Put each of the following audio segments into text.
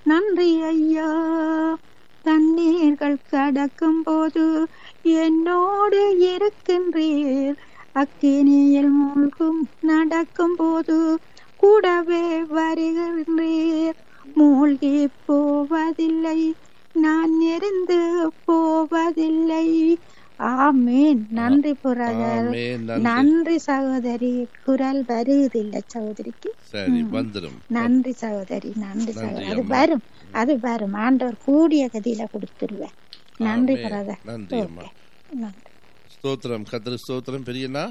நன்றி ஐயா தண்ணீர்கள் கடக்கும் போது என்னோடு இருக்கின்றீர் அக்கினியில் மூழ்கும் நடக்கும் போது கூடவே வருகின்றீர் மூழ்கி போவதில்லை நான் எரிந்து போவதில்லை ஆமேன் நன்றி புரதர் ஆமென். நன்றி நன்றி சகோதரி குரல் வருவதில்லை சகோதரிக்கு சரி வந்துடும் நன்றி சகோதரி நன்றி நன்றி சகோதரி அது அம்மா. வரும் அது வரும் ஆண்டவர் கூடிய கதியில கொடுத்துருவேன் நன்றி ஆமென். பிரதர் நன்றி அம்மா நன்றி ஸ்தோத்திரம் கத்திர ஸ்தோத்திரம் பெரியண்ணா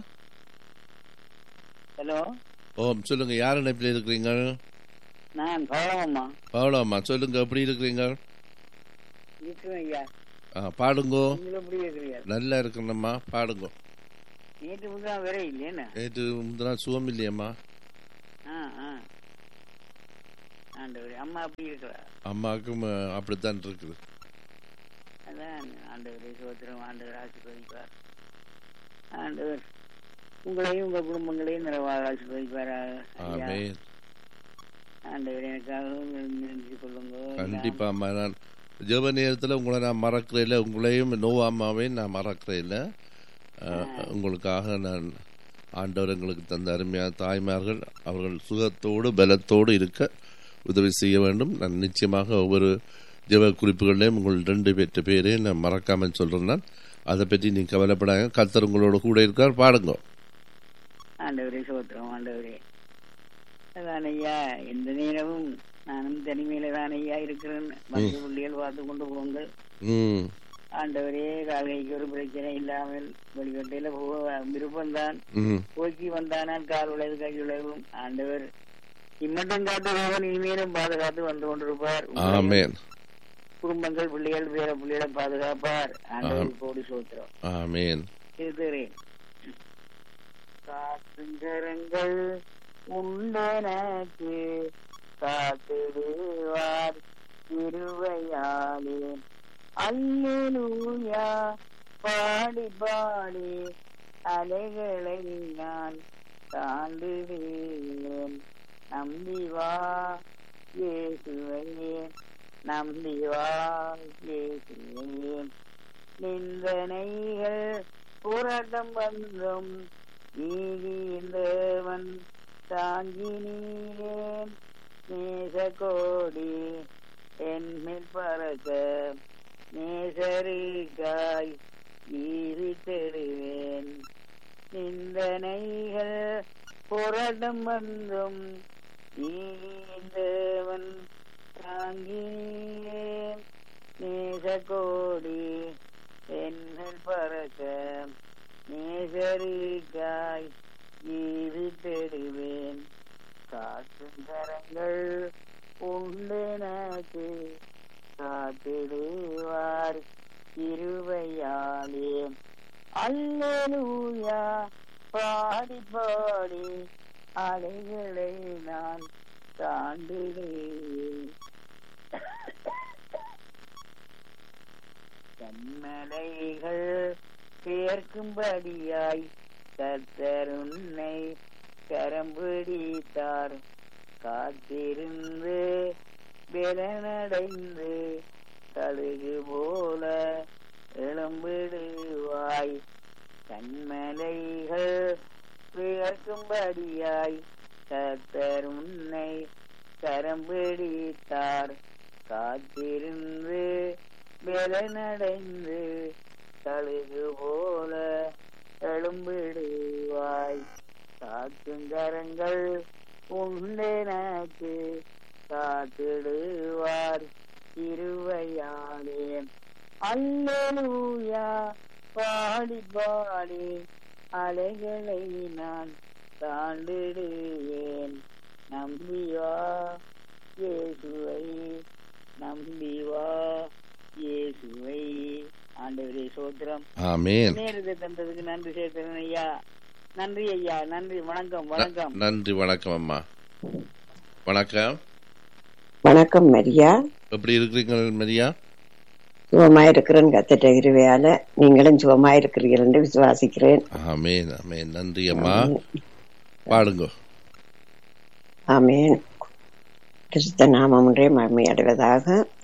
ஹலோ ஓம் சொல்லுங்க யார் இணைப்பில் இருக்கிறீங்க நான் பழமம்மா அவ்வளோ அம்மா சொல்லுங்க எப்படி இருக்கிறீங்க இருக்கிறேன் ஐயா ஆ, பாடுங்கோ நீங்களும் எப்படி இருக்கிறீங்க நல்லா இருக்கணும்மா பாடுங்கோ நேற்று முந்தான் வேற இல்லையேண்ணா நேற்று முந்தினா சுகம் இல்லையம்மா ஆ ஆ ஆண்டவர் அம்மா அப்படி இருக்கிறா அம்மாவுக்கும் அஹ், அப்படித்தான் இருக்குது அதான் ஆண்டவரை சோத்திரம் ஆண்டவர் ஆசீர்வதிப்பார் ஆண்டவர் உங்களையும் உங்க குடும்பங்களையும் நிறைவாக ஆசீர்வதிப்பாராக ஐயா. ஆமென் ஆண்டவர் எனக்காகவும் நினைச்சு கொள்ளுங்க கண்டிப்பா அம்மா நான் ஜெப நேரத்தில் உங்களை நான் மறக்கிறேன் இல்லை உங்களையும் நோவா அம்மாவையும் நான் மறக்கிறேன் இல்லை உங்களுக்காக நான் ஆண்டவர் எங்களுக்கு தந்த அருமையான தாய்மார்கள் அவர்கள் சுகத்தோடு பலத்தோடு இருக்க உதவி செய்ய வேண்டும் நான் நிச்சயமாக ஒவ்வொரு ஜெப குறிப்புகளையும் உங்கள் ரெண்டு பேர்த்த பேரையும் நான் மறக்காமல் சொல்கிறேன் நான் அதை பற்றி நீ கவலைப்படாங்க கர்த்தர் உங்களோட கூட இருக்கார் பாடுங்க ஆண்டவரே சோத்திரம் ஆண்டவரே அதான் ஐயா எந்த நேரமும் நானும் தனிமையில தான் ஐயா இருக்கிறேன் வந்து பிள்ளைகள் பார்த்து கொண்டு போங்கள் ம் ஆண்டவரே கால்கைக்கு ஒரு பிரச்சனை இல்லாமல் வெளிக்கட்டையில போக விருப்பம்தான் ம் போக்கி வந்தானால் கால் உழைவு கை உழைவும் ஆண்டவர் இம்மட்டும் காட்டுபவன் இனிமேலும் பாதுகாத்து வந்து கொண்டிருப்பார் உங்களையும் ஆமேன் குடும்பங்கள் பிள்ளைகள் பேர பிள்ளைகளை பாதுகாப்பார் ஆண்டவர் ஆம். கோடி சோத்திரம் ஆமேன் இருக்கிறேன் காத்துங்கரங்கள் உண்டனக்கு காத்திடுவார் திருவையாலே அல்லேலூயா பாடி பாடி அலைகளை நான் தாண்டுவேன் நம்பி வா இயேசுவையே நம்பி வா இயேசுவையே நிந்தனைகள் புரட்டம் வந்தும் நீதிந்தவன் தாங்கினீரேன் நேசகோடி என்மேல் பறக்க நேசருக்காய் ஈரித்தெடுவேன் நிந்தனைகள் புரட்டம் வந்தும் நீந்தவன் தாங்கினீரேன் நேசகோடி என்னல் பறக்க நேசருக்காய் ஈவித்தெடுவேன் காற்றும் கரங்கள் உண்டெனக்கு காத்திடுவார் இருவையாலே அல்லேலூயா பாடி பாடி அலைகளை நான் தாண்டிடுவேன் கண்மலைகள் சேர்க்கும்படியாய் கர்த்தர் உன்னை கரம் பிடித்தார் காத்திருந்து பலனடைந்து கழுகு போல எழும்பிடுவாய் கண்மலைகள் வியர்க்கும்படியாய் கர்த்தர் உன்னை கரம் பிடித்தார் காத்திருந்து பலனடைந்து கழுகு போல எழும்பிடுவாய் காத்துங்கரங்கள் உண்டெனக்கு காத்திடுவார் திருவையாலே அல்லேலூயா பாடி பாடி அலைகளை நான் தாண்டிடுவேன் நம்பி வா இயேசுவை நம்பி வா இயேசுவை ஆண்டவரே சோத்திரம் ஆமேன் நேரத்தை தந்ததுக்கு நன்றி சேர்க்கிறேன் ஐயா நன்றி ஐயா நன்றி வணக்கம் வணக்கம் நன்றி வணக்கம் அம்மா வணக்கம் வணக்கம் மரியா எப்படி இருக்கிறீங்க மரியா சுகமா இருக்கிறேன் கத்திட்ட இருவையால நீங்களும் சுகமா இருக்கிறீர்கள் என்று விசுவாசிக்கிறேன் ஆமேன் ஆமேன் நன்றி அம்மா பாடுங்க ஆமேன் கிறிஸ்த நாமம் ஒன்றே மகிமை அடைவதாக